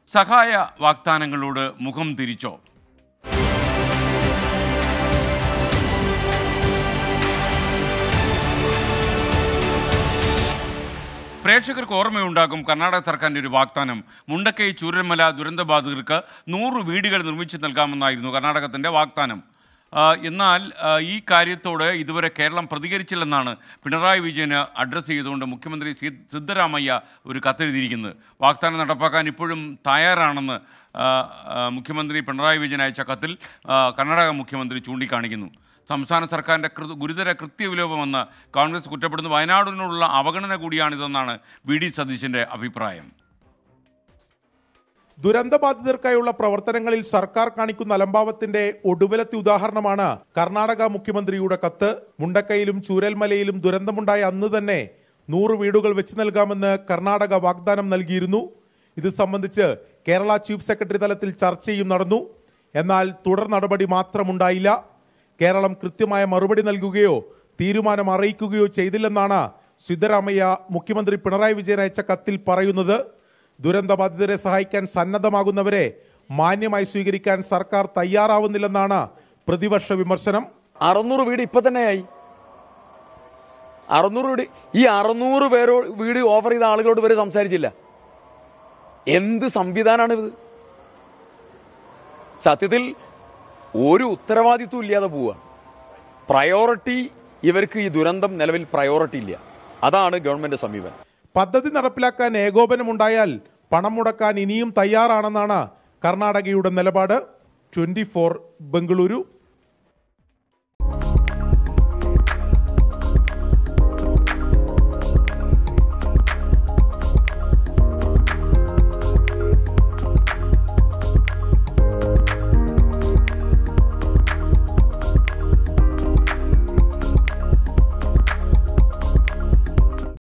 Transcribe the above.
സഹായ വാഗ്ദാനങ്ങളോട് മുഖം തിരിച്ചോ പ്രേക്ഷകർക്ക് ഓർമ്മയുണ്ടാകും കർണാടക സർക്കാരിൻ്റെ ഒരു വാഗ്ദാനം മുണ്ടക്കൈ ചൂരൽമല ദുരന്തബാധിതർക്ക് നൂറ് വീടുകൾ നിർമ്മിച്ചു നൽകാമെന്നായിരുന്നു കർണാടകത്തിൻ്റെ വാഗ്ദാനം ആ, എന്നാൽ ആ, ഈ കാര്യത്തോട് ഇതുവരെ കേരളം പ്രതികരിച്ചില്ലെന്നാണ് പിണറായി വിജയന് അഡ്രസ്സ് ചെയ്തുകൊണ്ട് മുഖ്യമന്ത്രി സി- സിദ്ധരാമയ്യ ഒരു കത്തെഴുതിയിരിക്കുന്നത് വാഗ്ദാനം നടപ്പാക്കാൻ ഇപ്പോഴും തയ്യാറാണെന്ന് ആ, ആ, മുഖ്യമന്ത്രി പിണറായി വിജയൻ അയച്ച കത്തിൽ ആ, കർണാടക മുഖ്യമന്ത്രി ചൂണ്ടിക്കാണിക്കുന്നു സംസ്ഥാന സർക്കാരിൻ്റെ കൃ ഗുരുതര കൃത്യവിലോപമെന്ന് കോൺഗ്രസ് കുറ്റപ്പെടുന്നു വയനാടിനോടുള്ള അവഗണന കൂടിയാണിതെന്നാണ് വി ഡി സതീശൻ്റെ അഭിപ്രായം ദുരന്തബാധിതർക്കായുള്ള പ്രവർത്തനങ്ങളിൽ സർക്കാർ കാണിക്കുന്ന അലംഭാവത്തിന്റെ ഒടുവിലത്തെ ഉദാഹരണമാണ് കർണാടക മുഖ്യമന്ത്രിയുടെ കത്ത് മുണ്ടക്കയിലും ചൂരൽമലയിലും ദുരന്തമുണ്ടായ അന്ന് തന്നെ നൂറ് വീടുകൾ വെച്ച് നൽകാമെന്ന് കർണാടക വാഗ്ദാനം നൽകിയിരുന്നു ഇത് സംബന്ധിച്ച് കേരള ചീഫ് സെക്രട്ടറി തലത്തിൽ ചർച്ചയും നടന്നു എന്നാൽ തുടർ നടപടി മാത്രമുണ്ടായില്ല കേരളം കൃത്യമായ മറുപടി നൽകുകയോ തീരുമാനം അറിയിക്കുകയോ ചെയ്തില്ലെന്നാണ് സിദ്ധരാമയ്യ മുഖ്യമന്ത്രി പിണറായി വിജയൻ അയച്ച കത്തിൽ പറയുന്നത് ദുരന്തബാധിതരെ സഹായിക്കാൻ സന്നദ്ധമാകുന്നവരെ മാന്യമായി സ്വീകരിക്കാൻ സർക്കാർ തയ്യാറാവുന്നില്ലെന്നാണ് പ്രതിപക്ഷ വിമർശനം അറുന്നൂറ് വീട് ഇപ്പൊ തന്നെയായി അറുന്നൂറ് വീട് ഈ അറുന്നൂറ് പേരോ വീട് ഓഫർ ചെയ്ത ആളുകളോട് വരെ സംസാരിച്ചില്ല എന്ത് സംവിധാനമാണ് ഇത് സത്യത്തിൽ ഒരു ഉത്തരവാദിത്വം ഇല്ലാതെ പോവുക പ്രയോറിറ്റി ഇവർക്ക് ഈ ദുരന്തം നിലവിൽ പ്രയോറിറ്റി ഇല്ല അതാണ് ഗവൺമെന്റ് സമീപനം പദ്ധതി നടപ്പിലാക്കാൻ ഏകോപനമുണ്ടായാൽ പണം മുടക്കാൻ ഇനിയും തയ്യാറാണെന്നാണ് കർണാടകയുടെ നിലപാട് ട്വന്റി ബംഗളൂരു